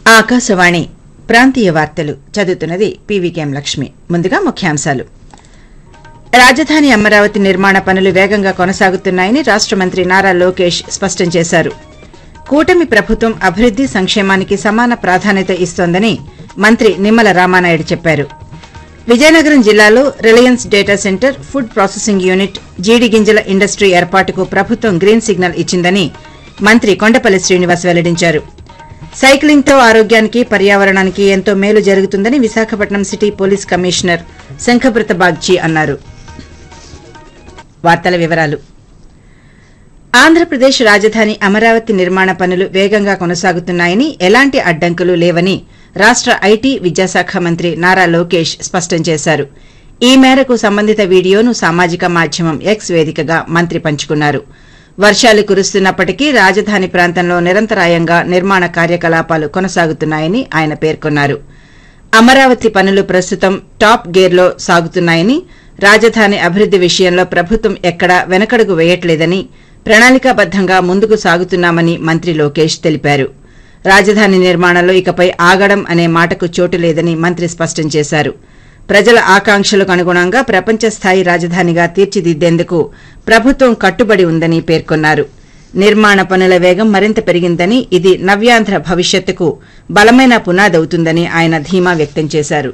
ఆకాశవాణి ప్రాంతీయ వార్తలు చదువుతున్నది పీవీకేఎం లక్ష్మి ముందుగా ముఖ్యాంశాలు రాజధాని అమరావతి నిర్మాణ పనులు వేగంగా కొనసాగుతున్నాయని రాష్ట మంత్రి నారా లోకేష్ స్పష్టం చేశారు కూటమి ప్రభుత్వం అభివృద్ది సంక్షేమానికి సమాన ప్రాధాన్యత ఇస్తోందని మంత్రి నిమ్మల రామానాయుడు చెప్పారు విజయనగరం జిల్లాలో Reliance data centre food processing unit జీడి గింజల ఇండస్ట్రీ ఏర్పాటుకు ప్రభుత్వం గ్రీన్ సిగ్నల్ ఇచ్చిందని మంత్రి కొండపల్లి శ్రీనివాస్ వెల్లడించారు సైక్లింగ్తో ఆరోగ్యానికి పర్యావరణానికి ఎంతో మేలు జరుగుతుందని Visakhapatnam city police commissioner Shankhabrata Bagchi అన్నారు వార్తల వివరాలు ఆంధ్రప్రదేశ్ రాజధాని అమరావతి నిర్మాణ పనులు వేగంగా కొనసాగుతున్నాయని ఎలాంటి అడ్డంకులు లేవని రాష్ట ఐటీ విద్యాశాఖ మంత్రి నారా లోకేష్ స్పష్టం చేశారు ఈ మేరకు సంబంధిత వీడియోను సామాజిక మాధ్యమం ఎక్స్ వేదికగా మంత్రి పంచుకున్నారు వర్షాలు కురుస్తున్నప్పటికీ రాజధాని ప్రాంతంలో నిరంతరాయంగా నిర్మాణ కార్యకలాపాలు కొనసాగుతున్నాయని ఆయన పేర్కొన్నారు అమరావతి పనులు ప్రస్తుతం టాప్ గేర్లో సాగుతున్నాయని రాజధాని అభివృద్ది విషయంలో ప్రభుత్వం ఎక్కడా వెనకడుగు వేయట్లేదని ప్రణాళికాబద్దంగా ముందుకు సాగుతున్నామని మంత్రి లోకేష్ తెలిపారు రాజధాని నిర్మాణంలో ఇకపై ఆగడం అనే మాటకు చోటు లేదని మంత్రి స్పష్టం చేశారు ప్రజల ఆకాంక్షలకు అనుగుణంగా ప్రపంచ స్థాయి రాజధానిగా తీర్చిదిద్దేందుకు ప్రభుత్వం కట్టుబడి ఉందని పేర్కొన్నారు నిర్మాణ పనుల వేగం మరింత పెరిగిందని ఇది నవ్యాంధ్ర భవిష్యత్తుకు బలమైన పునాదవుతుందని ఆయన ధీమా వ్యక్తం చేశారు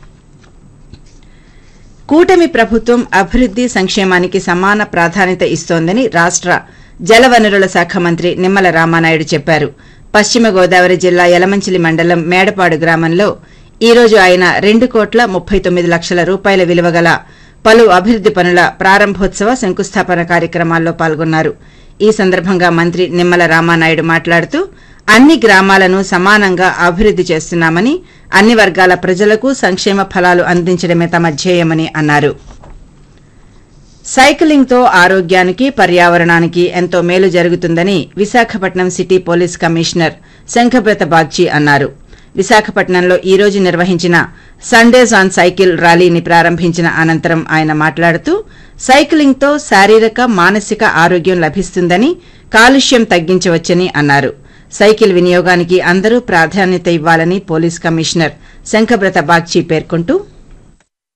కూటమి ప్రభుత్వం అభివృద్ది సంక్షేమానికి సమాన ప్రాధాన్యత ఇస్తోందని రాష్ట జలవనరుల శాఖ మంత్రి నిమ్మల రామానాయుడు చెప్పారు పశ్చిమ గోదావరి జిల్లా యలమంచిలి మండలం మేడపాడు గ్రామంలో ఈ రోజు ఆయన రెండు కోట్ల ముప్పై తొమ్మిది లక్షల రూపాయల విలువ గల పలు అభివృద్ది పనుల ప్రారంభోత్సవ శంకుస్థాపన కార్యక్రమాల్లో పాల్గొన్నారు ఈ సందర్భంగా మంత్రి నిమ్మల రామానాయుడు మాట్లాడుతూ అన్ని గ్రామాలను సమానంగా అభివృద్ది చేస్తున్నామని అన్ని వర్గాల ప్రజలకు సంక్షేమ ఫలాలు అందించడమే తమ ధ్యేయమని అన్నారు సైకిలింగ్తో ఆరోగ్యానికి పర్యావరణానికి ఎంతో మేలు జరుగుతుందని Visakhapatnam city police commissioner Shankhabrata Bagchi అన్నారు విశాఖపట్నంలో ఈ రోజు నిర్వహించిన సండేస్ ఆన్ సైకిల్ ర్యాలీని ప్రారంభించిన అనంతరం ఆయన మాట్లాడుతూ సైకిలింగ్తో శారీరక మానసిక ఆరోగ్యం లభిస్తుందని కాలుష్యం తగ్గించవచ్చని అన్నారు సైకిల్ వినియోగానికి అందరూ ప్రాధాన్యత ఇవ్వాలని పోలీస్ కమిషనర్ శంఖబ్రత బాగ్చి పేర్కొంటూ